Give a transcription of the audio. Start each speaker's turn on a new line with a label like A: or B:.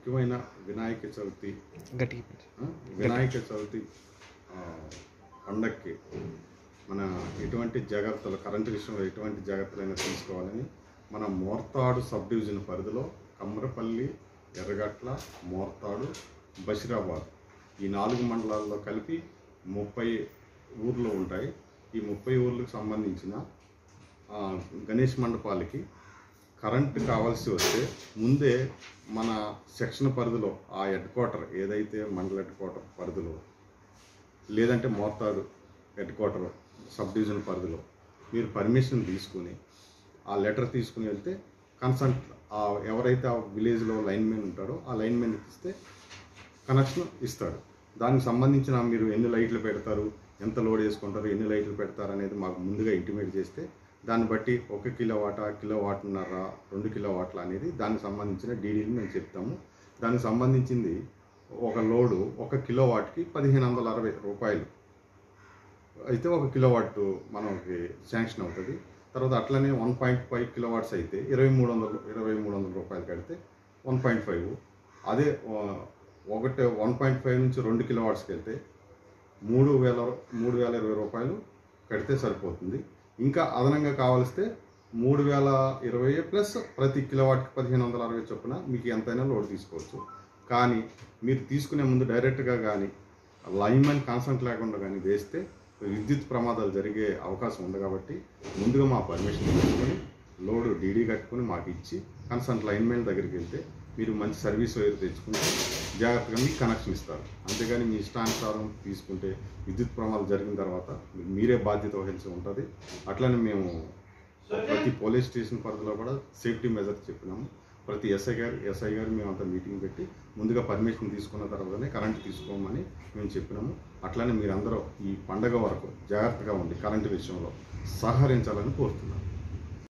A: ముఖ్యమైన వినాయక చవితి
B: గట్టిగా
A: ఆ, వినాయక చవితి ఆ, పండక్కి మన ఎటువంటి జాగ్రత్తలు కరెంటు విషయంలో ఎటువంటి జాగ్రత్తలైనా తీసుకోవాలని మన మోర్తాడు సబ్ డివిజన్ పరిధిలో కమ్మరపల్లి ఎర్రగట్ల మోర్తాడు బషీరాబాద్ ఈ నాలుగు మండలాల్లో కలిపి ముప్పై ఊర్లు ఉంటాయి ఈ ముప్పై ఊర్లకు సంబంధించిన ఆ, గణేష్ మండపాలకి కరెంట్ కావాల్సి వస్తే ముందే మన సెక్షన్ పరిధిలో ఆ హెడ్ క్వార్టర్ ఏదైతే మండల హెడ్ క్వార్టర్ పరిధిలో లేదంటే మోతాడు హెడ్ క్వార్టర్ సబ్ డివిజన్ పరిధిలో మీరు పర్మిషన్ తీసుకుని ఆ లెటర్ తీసుకుని వెళ్తే కన్సల్ట్ ఆ ఎవరైతే ఆ విలేజ్లో లైన్మెన్ ఉంటాడో ఆ లైన్మెన్కి ఇస్తే కనెక్షన్ ఇస్తాడు దానికి సంబంధించిన మీరు ఎన్ని లైట్లు పెడతారు ఎంత లోడ్ వేసుకుంటారు ఎన్ని లైట్లు పెడతారు అనేది మాకు ముందుగా ఇంటిమేట్ చేస్తే దాన్ని బట్టి ఒక కిలో వాటా కిలో వాటున్నర రెండు కిలో వాట్ల అనేది దానికి సంబంధించిన డీడీని మేము చెప్తాము దానికి సంబంధించింది ఒక లోడు ఒక కిలో వాట్కి పదిహేను వందల అరవై రూపాయలు అయితే ఒక కిలో వాట్ మనకి శాంక్షన్ అవుతుంది తర్వాత అట్లనే one point five kilowatts అయితే ఇరవై మూడు వందలు ఇరవై మూడు వందల రూపాయలు కడితే వన్ పాయింట్ ఫైవ్ అదే ఆ, ఒకటి వన్ పాయింట్ ఫైవ్ నుంచి రెండు కిలో వాట్స్కి వెళ్తే మూడు వేల మూడు వేల ఇరవై రూపాయలు కడితే సరిపోతుంది ఇంకా అదనంగా కావలిస్తే మూడు వేల ఇరవై ప్లస్ ప్రతి కిలోవాట్కి పదిహేను వందల అరవై చొప్పున మీకు ఎంతైనా లోడ్ తీసుకోవచ్చు కానీ మీరు తీసుకునే ముందు డైరెక్ట్గా కానీ లైన్మెన్ కాన్సెంట్ లేకుండా కానీ వేస్తే విద్యుత్ ప్రమాదాలు జరిగే అవకాశం ఉంది కాబట్టి ముందుగా మా పర్మిషన్ తీసుకొని లోడ్ డీడీ కట్టుకొని మాకు ఇచ్చి కన్సల్ట్ లైన్మెన్ దగ్గరికి వెళ్తే మీరు మంచి సర్వీస్ వైర్ తెచ్చుకుంటే జాగ్రత్తగా మీకు కనెక్షన్ ఇస్తారు అంతేగాని మీ ఇష్టానుసారం తీసుకుంటే విద్యుత్ ప్రమాదం జరిగిన తర్వాత మీరే బాధ్యత వహించి ఉంటుంది అట్లనే మేము ప్రతి పోలీస్ స్టేషన్ పరిధిలో కూడా సేఫ్టీ మెజర్స్ చెప్పినాము ప్రతి ఎస్ఐ గారు ఎస్ఐ గారు మేమంతా మీటింగ్ పెట్టి ముందుగా పర్మిషన్ తీసుకున్న తర్వాతనే కరెంట్ తీసుకోమని మేము చెప్పినాము అట్లనే మీరందరూ ఈ పండగ వరకు జాగ్రత్తగా ఉండి కరెంటు విషయంలో సహకరించాలని కోరుతున్నాను